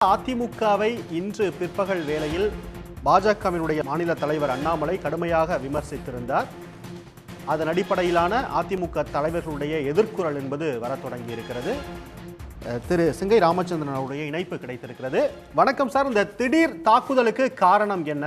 அதிமுகவை இன்று பிற்பகல் வேளையில் பாஜகவினுடைய மாநில தலைவர் அண்ணாமலை கடுமையாக விமர்சித்திருந்தார் அதன் அடிப்படையிலான அதிமுக தலைவர்களுடைய எதிர்க்குரல் என்பது வரத் தொடங்கி இருக்கிறது அஹ், திரு சிங்கை ராமச்சந்திரன் அவருடைய இணைப்பு கிடைத்திருக்கிறது வணக்கம் சார் இந்த திடீர் தாக்குதலுக்கு காரணம் என்ன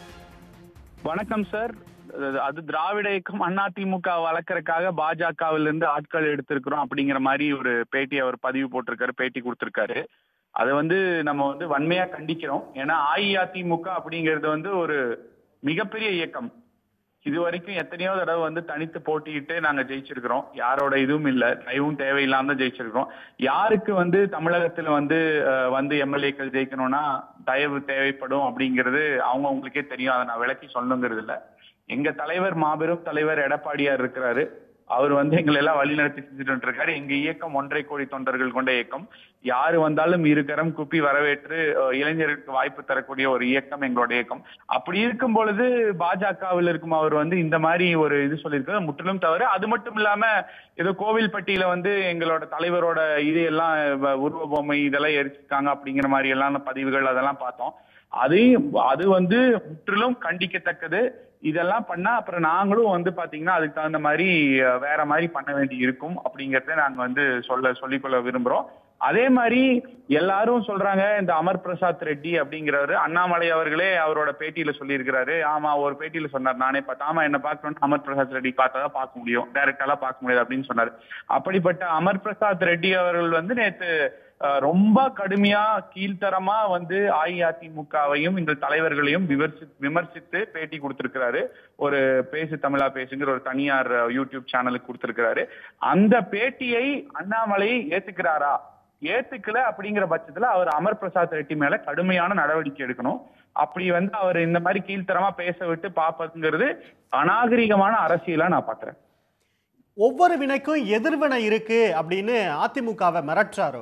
வணக்கம் சார் அது- அது திராவிட இயக்கம் அதிமுக வளர்க்கறதுக்காக பாஜகவில இருந்து ஆட்கள் எடுத்திருக்கிறோம் அப்படிங்கிற மாதிரி ஒரு பேட்டி அவர் பதிவு போட்டிருக்காரு பேட்டி கொடுத்திருக்காரு அதை வந்து நம்ம வந்து வன்மையா கண்டிக்கிறோம் ஏன்னா அஇஅதிமுக அப்படிங்கிறது வந்து ஒரு மிகப்பெரிய இயக்கம் இது வரைக்கும் எத்தனையோ தடவை வந்து தனித்து போட்டியிட்டு நாங்க ஜெயிச்சிருக்கிறோம் யாரோட இதுவும் இல்ல தயவும் தேவையில்லாம தான் ஜெயிச்சிருக்கிறோம் யாருக்கு வந்து தமிழகத்துல வந்து அஹ், வந்து எம்எல்ஏக்கள் ஜெயிக்கணும்னா தயவு தேவைப்படும் அப்படிங்கிறது அவங்க உங்களுக்கே தெரியும் அதை நான் விளக்கி சொல்லணுங்கிறது இல்ல எங்க தலைவர் மாபெரும் தலைவர் எடப்பாடியார் இருக்கிறாரு அவர் வந்து எங்களை எல்லாம் வழிநடத்தி செஞ்சுட்டு இருக்காரு எங்க இயக்கம் ஒன்றரை கோடி தொண்டர்கள் கொண்ட இயக்கம் யாரு வந்தாலும் இருக்கரம் குப்பி வரவேற்று அஹ், இளைஞருக்கு வாய்ப்பு தரக்கூடிய ஒரு இயக்கம் எங்களோட இயக்கம் அப்படி இருக்கும் பொழுது பாஜகவில் இருக்கும் அவர் வந்து இந்த மாதிரி ஒரு இது சொல்லியிருக்கிறது முற்றிலும் தவறு அது மட்டும் இல்லாம ஏதோ கோவில்பட்டியில வந்து எங்களோட தலைவரோட இது எல்லாம் வ- உருவ பொம்மை இதெல்லாம் எரிச்சிருக்காங்க அப்படிங்கிற மாதிரி எல்லாம் பதிவுகள் அதெல்லாம் பார்த்தோம் அது அது வந்து முற்றிலும் கண்டிக்கத்தக்கது இதெல்லாம் பண்ணா அப்புறம் நாங்களும் வந்து பாத்தீங்கன்னா அதுக்கு தகுந்த மாதிரி அஹ், வேற மாதிரி பண்ண வேண்டி இருக்கும் அப்படிங்கறத நாங்க வந்து சொல்ல சொல்லிக்கொள்ள விரும்புறோம் அதே மாதிரி எல்லாரும் சொல்றாங்க இந்த அமர் பிரசாத் ரெட்டி அப்படிங்கிறவரு அண்ணாமலை அவர்களே அவரோட பேட்டியில சொல்லியிருக்கிறாரு ஆமா ஒரு பேட்டியில சொன்னார் நானே பார்த்தா ஆமா என்ன பார்க்கணும்னு அமர் பிரசாத் ரெட்டி பார்த்தா தான் பார்க்க முடியும் டைரக்டாலாம் பார்க்க முடியாது அப்படின்னு சொன்னாரு அப்படிப்பட்ட அமர் பிரசாத் ரெட்டி அவர்கள் வந்து நேத்து அஹ், ரொம்ப கடுமையா கீழ்த்தரமா வந்து அஇஅதிமுகவையும் இந்த தலைவர்களையும் விமர்சி விமர்சித்து பேட்டி கொடுத்திருக்கிறாரு ஒரு பேசு தமிழா பேசுங்கிற ஒரு தனியார் அஹ், யூடியூப் சேனலுக்கு கொடுத்திருக்கிறாரு அந்த பேட்டியை அண்ணாமலை ஏத்துக்கிறாரா ஏத்துக்கல அப்படிங்கிற பட்சத்துல அவர் அமர் பிரசாத் ரெட்டி மேல கடுமையான நடவடிக்கை எடுக்கணும் அப்படி வந்து அவர் இந்த மாதிரி கீழ்த்தரமா பேச விட்டு பாப்பதுங்கிறது அநாகரிகமான அரசியலா நான் பாக்குறேன் ஒவ்வொரு வினைக்கும் எதிர்வினை இருக்கு அப்படின்னு அதிமுகவை மிரட்டுறாரோ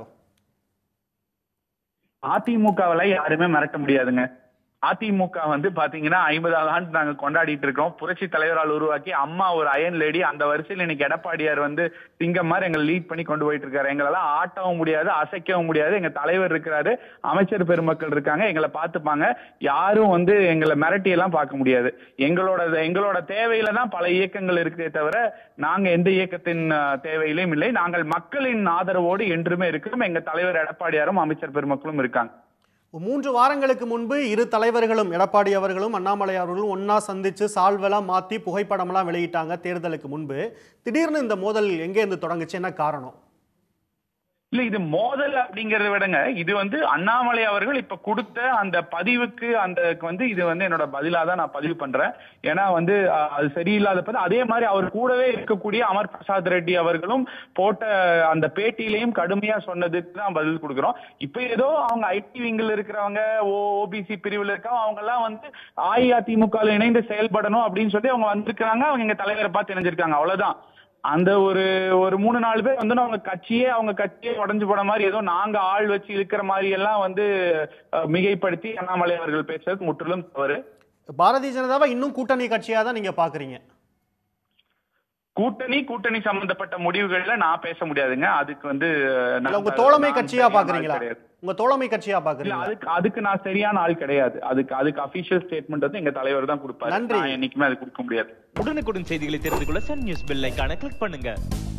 அதிமுகவில யாருமே மிரட்ட முடியாதுங்க அதிமுக வந்து பாத்தீங்கன்னா ஐம்பதாவது ஆண்டு நாங்க கொண்டாடிட்டு இருக்கோம் புரட்சி தலைவரால் உருவாக்கி அம்மா ஒரு அயன் லேடி அந்த வரிசையில் இன்னைக்கு எடப்பாடியார் வந்து சிங்கம் மாதிரி எங்களை லீட் பண்ணி கொண்டு போயிட்டு இருக்காரு எங்களெல்லாம் ஆட்டவும் முடியாது அசைக்கவும் முடியாது எங்க தலைவர் இருக்கிறாரு அமைச்சர் பெருமக்கள் இருக்காங்க எங்களை பார்த்துப்பாங்க யாரும் வந்து எங்களை மிரட்டி எல்லாம் பார்க்க முடியாது எங்களோட எங்களோட தேவையில தான் பல இயக்கங்கள் இருக்கே தவிர நாங்க எந்த இயக்கத்தின் அஹ், தேவையிலும் இல்லை நாங்கள் மக்களின் ஆதரவோடு என்றுமே இருக்கிறோம் எங்க தலைவர் எடப்பாடியாரும் அமைச்சர் பெருமக்களும் இருக்காங்க மூன்று வாரங்களுக்கு முன்பு இரு தலைவர்களும் எடப்பாடி அவர்களும் அண்ணாமலை அவர்களும் ஒண்ணா சந்திச்சு சால்வெல்லாம் மாத்தி புகைப்படம்லாம் வெளியிட்டாங்க தேர்தலுக்கு முன்பு திடீர்னு இந்த மோதல் எங்கே இருந்து தொடங்குச்சு என்ன காரணம் இல்ல இது மோதல் அப்படிங்கறத விடங்க இது வந்து அண்ணாமலை அவர்கள் இப்ப கொடுத்த அந்த பதிவுக்கு அந்த வந்து இது வந்து என்னோட பதிலா தான் நான் பதிவு பண்றேன் ஏன்னா வந்து அஹ், அது சரியில்லாத பத்தி அதே மாதிரி அவர் கூடவே இருக்கக்கூடிய அமர் பிரசாத் ரெட்டி அவர்களும் போட்ட அந்த பேட்டியிலையும் கடுமையா சொன்னதுக்கு தான் பதில் கொடுக்குறோம் இப்ப ஏதோ அவங்க ஐடி விங்கில் இருக்கிறவங்க ஓபிசி பிரிவுல இருக்கவங்க அவங்க எல்லாம் வந்து அஇஅதிமுக ல இணைந்து செயல்படணும் அப்படின்னு சொல்லி அவங்க வந்திருக்காங்க அவங்க எங்க தலைவரை பார்த்து இணைஞ்சிருக்காங்க அவ்வளவுதான் அந்த ஒரு ஒரு மூணு நாலு பேர் வந்து அவங்க கட்சியே அவங்க கட்சியே உடஞ்சு போன மாதிரி ஏதோ நாங்க ஆள் வச்சு இழுக்கிற மாதிரி எல்லாம் வந்து அஹ், மிகைப்படுத்தி அண்ணாமலை அவர்கள் பேசுறது முற்றிலும் தவறு பாரதிய ஜனதாவை இன்னும் கூட்டணி கட்சியா தான் நீங்க பாக்குறீங்க கூட்டணி கூட்டணி சம்பந்தப்பட்ட முடிவுகள்ல நான் பேச முடியாதுங்க அதுக்கு வந்து அஹ், இல்ல நான் உங்க தோழமை நான் கட்சியா சரியான ஆள் பாக்குறீங்களா கிடையாது. உங்க தோழமை கட்சியா இல்ல பாக்குறீங்களா அதுக்கு அதுக்கு நான் சரியான ஆள் கிடையாது அதுக்கு அதுக்கு அபிஷியல் ஸ்டேட்மெண்ட் வந்து எங்க தலைவர் தான் கொடுப்பாரு நன்றி. நான் என்னைக்குமே அது கொடுக்க முடியாது உடனுக்குடன் செய்திகளை தெரிந்து கொள்ள சன் நியூஸ் பெல் ஐகானை கிளிக் பண்ணுங்க